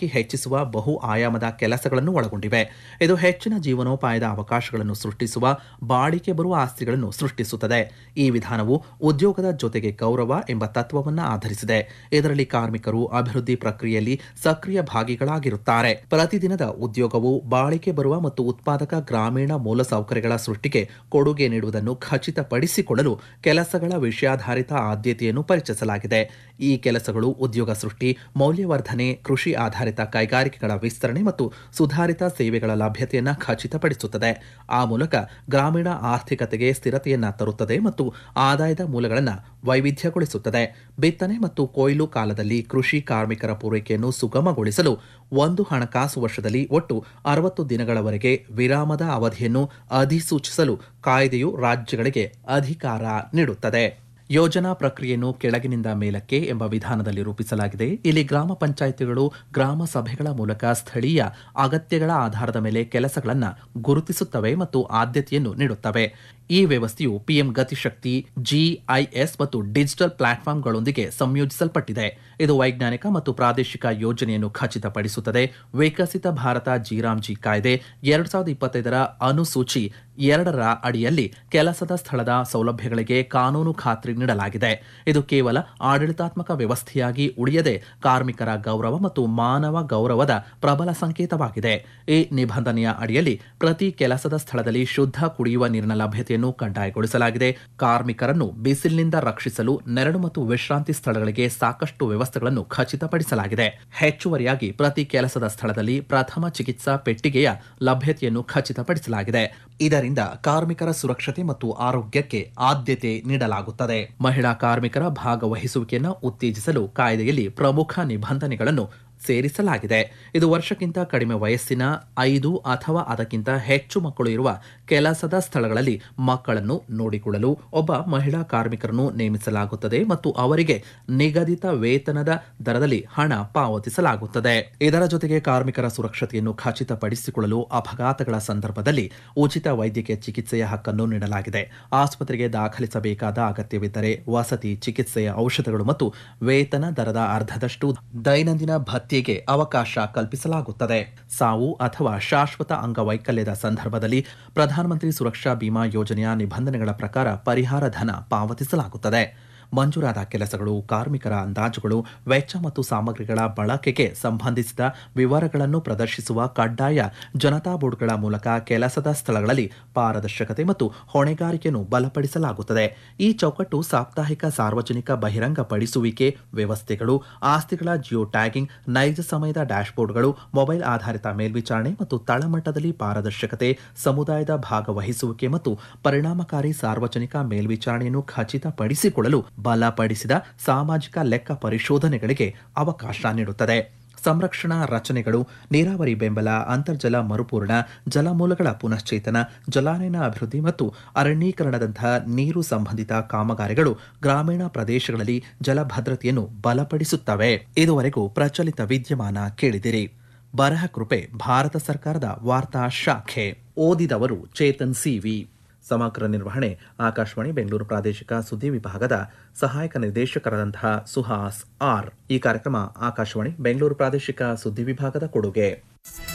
ಉದ್ಯೋಗಕ್ಕೆ ಹೆಚ್ಚಿಸುವ ಬಹು ಆಯಾಮದ ಕೆಲಸಗಳನ್ನು ಒಳಗೊಂಡಿವೆ ಇದು ಹೆಚ್ಚಿನ ಜೀವನೋಪಾಯದ ಅವಕಾಶಗಳನ್ನು ಸೃಷ್ಟಿಸುವ ಬಾಳಿಕೆ ಬರುವ ಆಸ್ತಿಗಳನ್ನು ಸೃಷ್ಟಿಸುತ್ತದೆ ಈ ವಿಧಾನವು ಉದ್ಯೋಗದ ಜೊತೆಗೆ ಗೌರವ ಎಂಬ ತತ್ವವನ್ನು ಆಧರಿಸಿದೆ ಇದರಲ್ಲಿ ಕಾರ್ಮಿಕರು ಅಭಿವೃದ್ಧಿ ಪ್ರಕ್ರಿಯೆಯಲ್ಲಿ ಸಕ್ರಿಯ ಭಾಗಿಗಳಾಗಿರುತ್ತಾರೆ ಪ್ರತಿದಿನದ ಉದ್ಯೋಗವು ಬಾಳಿಕೆ ಬರುವ ಮತ್ತು ಉತ್ಪಾದಕ ಗ್ರಾಮೀಣ ಮೂಲಸೌಕರ್ಯಗಳ ಸೃಷ್ಟಿಗೆ ಕೊಡುಗೆ ನೀಡುವುದನ್ನು ಖಚಿತಪಡಿಸಿಕೊಳ್ಳಲು ಕೆಲಸಗಳ ವಿಷಯಾಧಾರಿತ ಆದ್ಯತೆಯನ್ನು ಪರಿಚಯಿಸಲಾಗಿದೆ ಈ ಕೆಲಸಗಳು ಉದ್ಯೋಗ ಸೃಷ್ಟಿ ಮೌಲ್ಯವರ್ಧನೆ ಕೃಷಿ ಆಧಾರಿತ ಕೈಗಾರಿಕೆಗಳ ವಿಸ್ತರಣೆ ಮತ್ತು ಸುಧಾರಿತ ಸೇವೆಗಳ ಲಭ್ಯತೆಯನ್ನು ಖಚಿತಪಡಿಸುತ್ತದೆ ಆ ಮೂಲಕ ಗ್ರಾಮೀಣ ಆರ್ಥಿಕತೆಗೆ ಸ್ಥಿರತೆಯನ್ನ ತರುತ್ತದೆ ಮತ್ತು ಆದಾಯದ ಮೂಲಗಳನ್ನು ವೈವಿಧ್ಯಗೊಳಿಸುತ್ತದೆ ಬಿತ್ತನೆ ಮತ್ತು ಕೊಯ್ಲು ಕಾಲದಲ್ಲಿ ಕೃಷಿ ಕಾರ್ಮಿಕರ ಪೂರೈಕೆಯನ್ನು ಸುಗಮಗೊಳಿಸಲು ಒಂದು ಹಣಕಾಸು ವರ್ಷದಲ್ಲಿ ಒಟ್ಟು ಅರವತ್ತು ದಿನಗಳವರೆಗೆ ವಿರಾಮದ ಅವಧಿಯನ್ನು ಅಧಿಸೂಚಿಸಲು ಕಾಯ್ದೆಯು ರಾಜ್ಯಗಳಿಗೆ ಅಧಿಕಾರ ನೀಡುತ್ತದೆ ಯೋಜನಾ ಪ್ರಕ್ರಿಯೆಯನ್ನು ಕೆಳಗಿನಿಂದ ಮೇಲಕ್ಕೆ ಎಂಬ ವಿಧಾನದಲ್ಲಿ ರೂಪಿಸಲಾಗಿದೆ ಇಲ್ಲಿ ಗ್ರಾಮ ಪಂಚಾಯಿತಿಗಳು ಗ್ರಾಮ ಸಭೆಗಳ ಮೂಲಕ ಸ್ಥಳೀಯ ಅಗತ್ಯಗಳ ಆಧಾರದ ಮೇಲೆ ಕೆಲಸಗಳನ್ನು ಗುರುತಿಸುತ್ತವೆ ಮತ್ತು ಆದ್ಯತೆಯನ್ನು ನೀಡುತ್ತವೆ ಈ ವ್ಯವಸ್ಥೆಯು ಪಿಎಂ ಗತಿಶಕ್ತಿ ಜಿಐಎಸ್ ಮತ್ತು ಡಿಜಿಟಲ್ ಪ್ಲಾಟ್ಫಾರ್ಮ್ಗಳೊಂದಿಗೆ ಸಂಯೋಜಿಸಲ್ಪಟ್ಟಿದೆ ಇದು ವೈಜ್ಞಾನಿಕ ಮತ್ತು ಪ್ರಾದೇಶಿಕ ಯೋಜನೆಯನ್ನು ಖಚಿತಪಡಿಸುತ್ತದೆ ವಿಕಸಿತ ಭಾರತ ಜಿರಾಮ್ಜಿ ಕಾಯ್ದೆ ಎರಡ್ ಸಾವಿರದ ಇಪ್ಪತ್ತೈದರ ಅನುಸೂಚಿ ಎರಡರ ಅಡಿಯಲ್ಲಿ ಕೆಲಸದ ಸ್ಥಳದ ಸೌಲಭ್ಯಗಳಿಗೆ ಕಾನೂನು ಖಾತ್ರಿ ನೀಡಲಾಗಿದೆ ಇದು ಕೇವಲ ಆಡಳಿತಾತ್ಮಕ ವ್ಯವಸ್ಥೆಯಾಗಿ ಉಳಿಯದೆ ಕಾರ್ಮಿಕರ ಗೌರವ ಮತ್ತು ಮಾನವ ಗೌರವದ ಪ್ರಬಲ ಸಂಕೇತವಾಗಿದೆ ಈ ನಿಬಂಧನೆಯ ಅಡಿಯಲ್ಲಿ ಪ್ರತಿ ಕೆಲಸದ ಸ್ಥಳದಲ್ಲಿ ಶುದ್ಧ ಕುಡಿಯುವ ನೀರಿನ ಲಭ್ಯತೆಯನ್ನು ಕಡ್ಡಾಯಗೊಳಿಸಲಾಗಿದೆ ಕಾರ್ಮಿಕರನ್ನು ಬಿಸಿಲಿನಿಂದ ರಕ್ಷಿಸಲು ನೆರಳು ಮತ್ತು ವಿಶ್ರಾಂತಿ ಸ್ಥಳಗಳಿಗೆ ಸಾಕಷ್ಟು ವ್ಯವಸ್ಥೆಗಳನ್ನು ಖಚಿತಪಡಿಸಲಾಗಿದೆ ಹೆಚ್ಚುವರಿಯಾಗಿ ಪ್ರತಿ ಕೆಲಸದ ಸ್ಥಳದಲ್ಲಿ ಪ್ರಥಮ ಚಿಕಿತ್ಸಾ ಪೆಟ್ಟಿಗೆಯ ಲಭ್ಯತೆಯನ್ನು ಖಚಿತಪಡಿಸಲಾಗಿದೆ ಇದರಿಂದ ಕಾರ್ಮಿಕರ ಸುರಕ್ಷತೆ ಮತ್ತು ಆರೋಗ್ಯಕ್ಕೆ ಆದ್ಯತೆ ನೀಡಲಾಗುತ್ತದೆ ಮಹಿಳಾ ಕಾರ್ಮಿಕರ ಭಾಗವಹಿಸುವಿಕೆಯನ್ನು ಉತ್ತೇಜಿಸಲು ಕಾಯ್ದೆಯಲ್ಲಿ ಪ್ರಮುಖ ನಿಬಂಧನೆಗಳನ್ನು ಸೇರಿಸಲಾಗಿದೆ ಇದು ವರ್ಷಕ್ಕಿಂತ ಕಡಿಮೆ ವಯಸ್ಸಿನ ಐದು ಅಥವಾ ಅದಕ್ಕಿಂತ ಹೆಚ್ಚು ಮಕ್ಕಳು ಇರುವ ಕೆಲಸದ ಸ್ಥಳಗಳಲ್ಲಿ ಮಕ್ಕಳನ್ನು ನೋಡಿಕೊಳ್ಳಲು ಒಬ್ಬ ಮಹಿಳಾ ಕಾರ್ಮಿಕರನ್ನು ನೇಮಿಸಲಾಗುತ್ತದೆ ಮತ್ತು ಅವರಿಗೆ ನಿಗದಿತ ವೇತನದ ದರದಲ್ಲಿ ಹಣ ಪಾವತಿಸಲಾಗುತ್ತದೆ ಇದರ ಜೊತೆಗೆ ಕಾರ್ಮಿಕರ ಸುರಕ್ಷತೆಯನ್ನು ಖಚಿತಪಡಿಸಿಕೊಳ್ಳಲು ಅಪಘಾತಗಳ ಸಂದರ್ಭದಲ್ಲಿ ಉಚಿತ ವೈದ್ಯಕೀಯ ಚಿಕಿತ್ಸೆಯ ಹಕ್ಕನ್ನು ನೀಡಲಾಗಿದೆ ಆಸ್ಪತ್ರೆಗೆ ದಾಖಲಿಸಬೇಕಾದ ಅಗತ್ಯವಿದ್ದರೆ ವಸತಿ ಚಿಕಿತ್ಸೆಯ ಔಷಧಗಳು ಮತ್ತು ವೇತನ ದರದ ಅರ್ಧದಷ್ಟು ದೈನಂದಿನ ಭತ್ಯೆಗೆ ಅವಕಾಶ ಕಲ್ಪಿಸಲಾಗುತ್ತದೆ ಸಾವು ಅಥವಾ ಶಾಶ್ವತ ಅಂಗವೈಕಲ್ಯದ ಸಂದರ್ಭದಲ್ಲಿ ಪ್ರಧಾನಮಂತ್ರಿ ಸುರಕ್ಷಾ ಬಿಮಾ ಯೋಜನೆಯ ನಿಬಂಧನೆಗಳ ಪ್ರಕಾರ ಪರಿಹಾರ ಧನ ಪಾವತಿಸಲಾಗುತ್ತದೆ ಮಂಜೂರಾದ ಕೆಲಸಗಳು ಕಾರ್ಮಿಕರ ಅಂದಾಜುಗಳು ವೆಚ್ಚ ಮತ್ತು ಸಾಮಗ್ರಿಗಳ ಬಳಕೆಗೆ ಸಂಬಂಧಿಸಿದ ವಿವರಗಳನ್ನು ಪ್ರದರ್ಶಿಸುವ ಕಡ್ಡಾಯ ಜನತಾ ಬೋರ್ಡ್ಗಳ ಮೂಲಕ ಕೆಲಸದ ಸ್ಥಳಗಳಲ್ಲಿ ಪಾರದರ್ಶಕತೆ ಮತ್ತು ಹೊಣೆಗಾರಿಕೆಯನ್ನು ಬಲಪಡಿಸಲಾಗುತ್ತದೆ ಈ ಚೌಕಟ್ಟು ಸಾಪ್ತಾಹಿಕ ಸಾರ್ವಜನಿಕ ಬಹಿರಂಗಪಡಿಸುವಿಕೆ ವ್ಯವಸ್ಥೆಗಳು ಆಸ್ತಿಗಳ ಜಿಯೋ ಟ್ಯಾಗಿಂಗ್ ನೈಜ ಸಮಯದ ಡ್ಯಾಶ್ಬೋರ್ಡ್ಗಳು ಮೊಬೈಲ್ ಆಧಾರಿತ ಮೇಲ್ವಿಚಾರಣೆ ಮತ್ತು ತಳಮಟ್ಟದಲ್ಲಿ ಪಾರದರ್ಶಕತೆ ಸಮುದಾಯದ ಭಾಗವಹಿಸುವಿಕೆ ಮತ್ತು ಪರಿಣಾಮಕಾರಿ ಸಾರ್ವಜನಿಕ ಮೇಲ್ವಿಚಾರಣೆಯನ್ನು ಖಚಿತಪಡಿಸಿಕೊಳ್ಳಲು ಬಲಪಡಿಸಿದ ಸಾಮಾಜಿಕ ಲೆಕ್ಕ ಪರಿಶೋಧನೆಗಳಿಗೆ ಅವಕಾಶ ನೀಡುತ್ತದೆ ಸಂರಕ್ಷಣಾ ರಚನೆಗಳು ನೀರಾವರಿ ಬೆಂಬಲ ಅಂತರ್ಜಲ ಮರುಪೂರಣ ಜಲಮೂಲಗಳ ಪುನಶ್ಚೇತನ ಜಲಾನಯನ ಅಭಿವೃದ್ಧಿ ಮತ್ತು ಅರಣ್ಯೀಕರಣದಂತಹ ನೀರು ಸಂಬಂಧಿತ ಕಾಮಗಾರಿಗಳು ಗ್ರಾಮೀಣ ಪ್ರದೇಶಗಳಲ್ಲಿ ಜಲಭದ್ರತೆಯನ್ನು ಬಲಪಡಿಸುತ್ತವೆ ಇದುವರೆಗೂ ಪ್ರಚಲಿತ ವಿದ್ಯಮಾನ ಕೇಳಿದಿರಿ ಬರಹ ಕೃಪೆ ಭಾರತ ಸರ್ಕಾರದ ವಾರ್ತಾ ಶಾಖೆ ಓದಿದವರು ಚೇತನ್ ಸಿವಿ ಸಮಗ್ರ ನಿರ್ವಹಣೆ ಆಕಾಶವಾಣಿ ಬೆಂಗಳೂರು ಪ್ರಾದೇಶಿಕ ಸುದ್ದಿ ವಿಭಾಗದ ಸಹಾಯಕ ನಿರ್ದೇಶಕರಾದಂತಹ ಸುಹಾಸ್ ಆರ್ ಈ ಕಾರ್ಯಕ್ರಮ ಆಕಾಶವಾಣಿ ಬೆಂಗಳೂರು ಪ್ರಾದೇಶಿಕ ಸುದ್ದಿ ವಿಭಾಗದ ಕೊಡುಗೆ